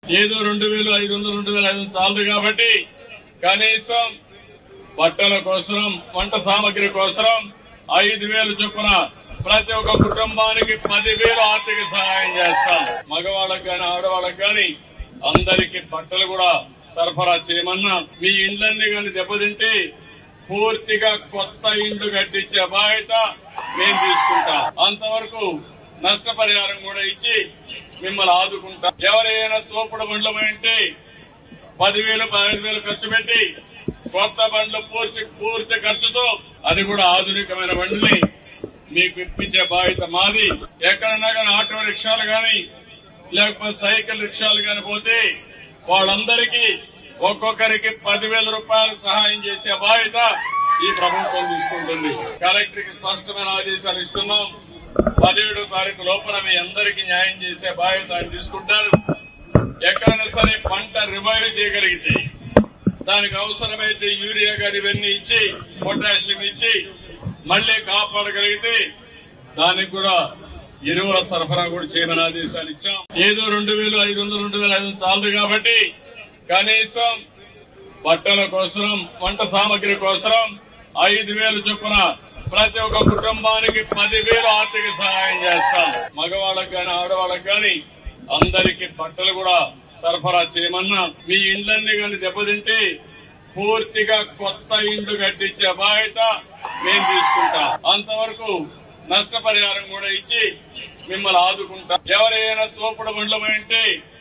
ఏదో రెండు వేలు ఐదు వందలు రెండు వేల ఐదు వందలు చాలదు కాబట్టి కనీసం బట్టల కోసం వంట సామాగ్రి కోసం ఐదు వేలు చొప్పున ప్రతి ఒక్క కుటుంబానికి పదివేలు ఆర్థిక సహాయం చేస్తాం మగవాళ్ళకి గాని ఆడవాళ్ళకి గాని అందరికి బట్టలు కూడా సరఫరా చేయమన్నా మీ ఇండ్లన్నీ గాని దెబ్బతింటే పూర్తిగా కొత్త ఇండ్లు కట్టించే బాధ్యత మేము తీసుకుంటాం అంతవరకు నష్టపరిహారం కూడా ఇచ్చి మిమ్మల్ని ఆదుకుంటాం ఎవరైనా తోపుడు బండ్లు ఉంటే పదివేలు పదిహేను వేలు ఖర్చు పెట్టి కొత్త బండ్లు పూర్తి పూర్తి ఖర్చుతో అది కూడా ఆధునికమైన బండ్లని మీకు ఇప్పించే బాధ్యత మాది ఎక్కడన్నా కానీ ఆటో రిక్షాలు గాని లేకపోతే సైకిల్ రిక్షాలు గాని పోతే వాళ్ళందరికీ ఒక్కొక్కరికి పదివేల రూపాయలు సహాయం చేసే బాధ్యత ఈ ప్రభుత్వం తీసుకుంటుంది కలెక్టర్ కి స్పష్టమైన ఆదేశాలు ఇస్తున్నాం పదిహేడో తారీఖు లోపల మీ అందరికీ న్యాయం చేసే బాధ్యత ఆయన తీసుకుంటారు ఎక్కడైనా సరే పంట రివైవ్ చేయగలిగితే దానికి అవసరమైతే యూరియా గాని ఇవన్నీ ఇచ్చి పొటాషియం ఇచ్చి మళ్లీ కాపాడగలిగితే దానికి కూడా ఎరువుల సరఫరా కూడా చేయమని ఆదేశాలు ఇచ్చాం ఏదో రెండు వేలు ఐదు వందలు రెండు వేల ఐదు వందలు చాలదు కాబట్టి కనీసం బట్టల కోసం వంట సామాగ్రి కోసం ఐదు వేలు చొప్పున ప్రతి ఒక్క కుటుంబానికి పదివేలు ఆర్థిక సహాయం చేస్తాం మగవాళ్ళకి గాని ఆడవాళ్ళకి గాని అందరికి బట్టలు కూడా సరఫరా చేయమన్నా మీ ఇండ్లన్నీ గాని దెబ్బతింటే పూర్తిగా కొత్త ఇండ్లు కట్టించే బాధ్యత మేము తీసుకుంటాం అంతవరకు నష్టపరిహారం కూడా ఇచ్చి మిమ్మల్ని ఆదుకుంటాం ఎవరైనా తోపుడు బండ్లు ఉంటే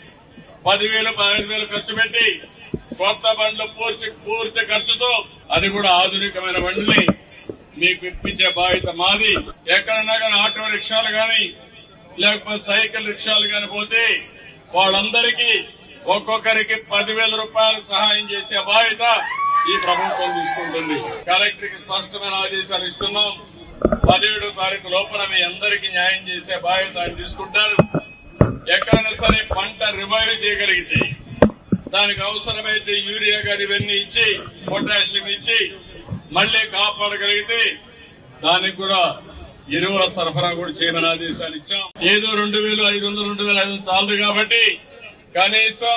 పదివేలు పదిహేను వేలు ఖర్చు పెట్టి కొత్త బండ్లు పూర్తి పూర్తి ఖర్చుతో అది కూడా ఆధునికమైన బండ్లని మీకు ఇప్పించే బాధ్యత మాది ఎక్కడన్నా కానీ ఆటో రిక్షాలు గాని లేకపోతే సైకిల్ రిక్షాలు గాని పోతే వాళ్ళందరికీ ఒక్కొక్కరికి పదివేల రూపాయలు సహాయం చేసే బాధ్యత ఈ ప్రభుత్వం తీసుకుంటుంది కలెక్టర్ కి స్పష్టమైన ఆదేశాలు ఇస్తున్నాం పదిహేడో తారీఖు లోపల మీ అందరికీ న్యాయం చేసే బాధ్యత ఆయన తీసుకుంటారు ఎక్కడైనా సరే పంట రివైవ్ చేయగలిగితే దానికి అవసరమైతే యూరియా గాని ఇవన్నీ ఇచ్చి పొటాషియం ఇచ్చి మళ్లీ కాపాడగలిగితే దానికి కూడా ఎరువుల సరఫరా కూడా చేయమని ఆదేశాలు ఇచ్చాం ఏదో రెండు వేలు ఐదు వందలు రెండు వేల ఐదు వందలు చాలదు కాబట్టి కనీసం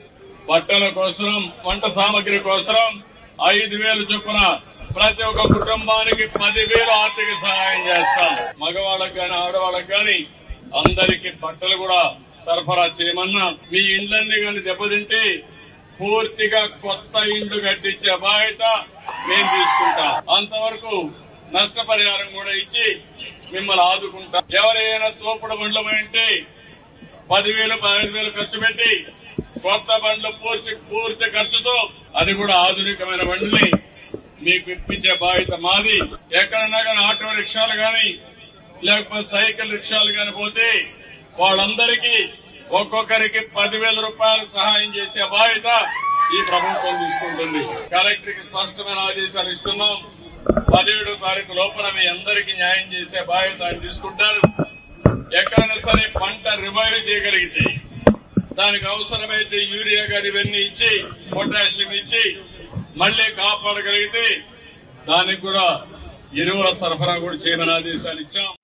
బట్టల కోసం వంట సామాగ్రి కోసం ఐదు వేలు చొప్పున ప్రతి ఒక్క కుటుంబానికి పదివేలు ఆర్థిక సహాయం చేస్తాం మగవాళ్ళకి గాని ఆడవాళ్ళకి గాని అందరికి బట్టలు కూడా సరఫరా చేయమన్నా మీ ఇండ్లన్నీ గాని దెబ్బతింటే పూర్తిగా కొత్త ఇండ్లు కట్టించే బాధ్యత మేము తీసుకుంటాం అంతవరకు నష్టపరిహారం కూడా ఇచ్చి మిమ్మల్ని ఆదుకుంటాం ఎవరైనా తోపుడు బండ్లు ఉంటే పదివేలు పదిహేను వేలు ఖర్చు పెట్టి కొత్త బండ్లు పూర్తి పూర్తి ఖర్చుతో అది కూడా ఆధునికమైన బండ్లని మీకు ఇప్పించే బాధ్యత మాది ఎక్కడన్నా కానీ ఆటో రిక్షాలు గాని లేకపోతే సైకిల్ రిక్షాలు గాని పోతే వాళ్ళందరికీ ఒక్కొక్కరికి పదివేల రూపాయలు సహాయం చేసే బాధ్యత ఈ ప్రభుత్వం తీసుకుంటుంది కలెక్టర్ కి స్పష్టమైన ఆదేశాలు ఇస్తున్నాం పదిహేడో తారీఖు లోపల మీ అందరికీ న్యాయం చేసే బాధ్యత ఆయన తీసుకుంటారు ఎక్కడైనా సరే పంట రివైవ్ చేయగలిగితే దానికి అవసరమైతే యూరియా గాని ఇవన్నీ ఇచ్చి పొటాషియం ఇచ్చి మళ్లీ కాపాడగలిగితే దానికి కూడా ఎరువుల సరఫరా కూడా చేయమని ఆదేశాలు ఇచ్చాం